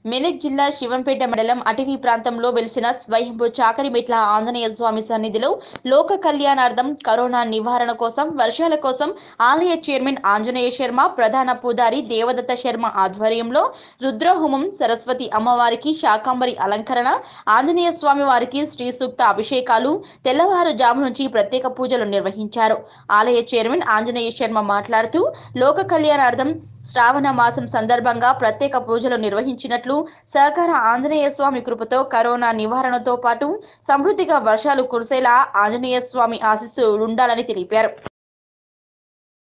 మెదక్ జిల్లా శివంపేట మండలం అటవీ ప్రాంతంలో వెలిసిన స్వయంభూ చాకరిమెట్ల ఆంజనేయ స్వామి సన్నిధిలో లోక కళ్యాణార్థం కరోనా నివారణ కోసం వర్షాల కోసం ఆలయ చైర్మన్ ఆంజనేయ శర్మ ప్రధాన పూజారి దేవదత్త శర్మ ఆధ్వర్యంలో రుద్రహోమం సరస్వతి అమ్మవారికి శాకాంబరి అలంకరణ ఆంజనేయ స్వామి వారికి శ్రీ సూక్త అభిషేకాలు తెల్లవారుజాము నుంచి ప్రత్యేక పూజలు నిర్వహించారు ఆలయ చైర్మన్ ఆంజనేయ శర్మ మాట్లాడుతూ లోక కళ్యాణార్థం శ్రావణ మాసం సందర్భంగా ప్రత్యేక పూజలు నిర్వహించినట్లు సహకార ఆంజనేయ స్వామి కృపతో కరోనా నివారణతో పాటు సమృద్ధిగా వర్షాలు కురిసేలా ఆంజనేయ స్వామి ఆశీస్సు ఉండాలని తెలిపారు